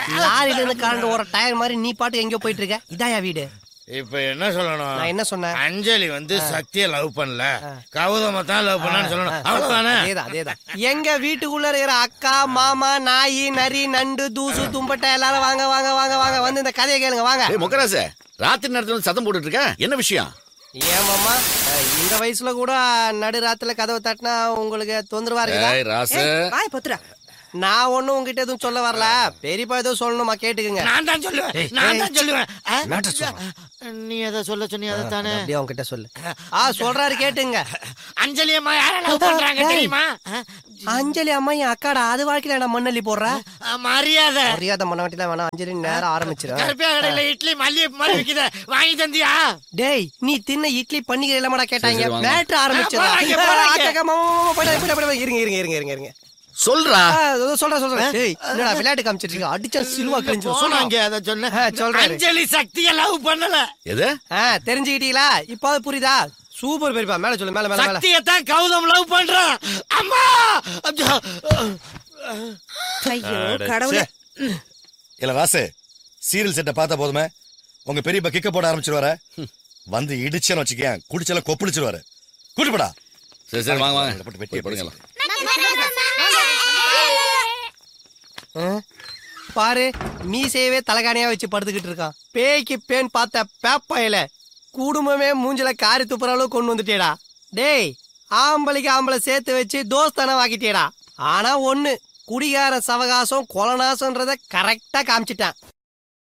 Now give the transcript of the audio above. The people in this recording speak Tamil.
லாரில இருந்து கரண்ட் ஒரு டயர் மாதிரி நீ பாட்டு எங்கேயோ போயிட்டு இருக்க இதாயா வீடு இப்ப என்ன சொல்லணும் நான் என்ன சொன்னேன் அஞ்சலி வந்து சக்தியை லவ் பண்ணல கௌதம தான் லவ் பண்ணான்னு சொல்லணும் அவ்வளவுதானே அதேதான் அதேதான் எங்க வீட்டுக்குள்ள இருக்கிற அக்கா மாமா நாய் நரி நண்டு தூசு தும்பட்டை எல்லாரும் வாங்க வாங்க வாங்க வாங்க வந்து இந்த கதையை கேளுங்க வாங்க ஏய் முக்கராச ராத்திரி நேரத்துல வந்து சத்தம் போட்டுட்டு இருக்க என்ன விஷயம் ஏன் மாமா அஹ், இந்த வயசுல கூட நடு ராத்துல கதவை தட்டினா உங்களுக்கு தொந்தரவா இருக்குதா ஏய் ராசு வாய் பொத்துறா நான் ஒண்ணும் உங்ககிட்ட எதுவும் சொல்ல வரல பெரியப்பா எதுவும் சொல்லணுமா கேட்டுக்குங்க நான் தான் சொல்லுவேன் நான் தான் சொல்லுவேன் ஆ? மேட்டர் சொல்றேன். நீ எதை சொல்ல சொன்னி அதை தானே அப்படியே உங்ககிட்ட சொல்லு ஆ சொல்றாரு கேட்டுங்க அஞ்சலி அம்மா யார லவ் பண்றாங்க டேய். தெரியுமா ஆ? அஞ்சலி அம்மா என் அக்காடா அது வாழ்க்கையில நான் மண்ணள்ளி போடுற ஆ, மரியாதை மரியாதை பண்ண வேண்டியதான் வேணாம் அஞ்சலி நேரம் ஆரம்பிச்சிடும் கருப்பியா கடையில இட்லி மல்லிகை மாதிரி விக்குத வாங்கி தந்தியா டேய் நீ தின்ன இட்லி பன்னிக்கை இல்லமாடா கேட்டாங்க சரி, வாங்க. மேட்ரு போறாங்க, போறாங்க. ஆரம்பிச்சிடும் இருங்க இருங்க இருங்க இருங்க இருங்க சொல்றா ஆ, இதோ சொல்றேன் சொல்றேன் டேய் என்னடா விளையாட்டு காமிச்சிட்டு இருக்க அடிச்சா சிலுவா கிழிஞ்சு போனாங்க அத சொன்ன ஆ, சொல்றாரு. அஞ்சலி சக்திய லவ் பண்ணல எது ஆ தெரிஞ்சுக்கிட்டீங்களா இப்போ புரியுதா சூப்பர் பெரியப்பா மேல சொல்லு மேல மேல மேல சக்தியை தான் கௌதம் லவ் பண்றான் அம்மா அச்சோ. ஐயோ கடவுளே இல்ல ராசு சீரியல் செட்டை பார்த்தா போதுமே உங்க பெரியப்பா கிக்க போட ஆரம்பிச்சிருவாரு வந்து இடிச்சேன்னு வச்சுக்கேன் குடிச்செல்லாம் கொப்பளிச்சிருவாரு கூட்டுப்படா சரி சரி வாங்க வாங்க போட்டு வெட்டி போய் படுங்க ஆ? பாரு மீசையவே தலகாணியா வச்சு படுத்துக்கிட்டு இருக்கான் பேய்க்கு பேன் பார்த்த பேப்பாயில குடும்பமே மூஞ்சில காரி துப்புற அளவு கொண்டு வந்துட்டேடா டேய் ஆம்பளைக்கு ஆம்பளை சேர்த்து வச்சு தோஸ்தானம் வாக்கிட்டேடா ஆனா ஒண்ணு குடிகார சவகாசம் கொலநாசன்றத கரெக்டா காமிச்சிட்டான்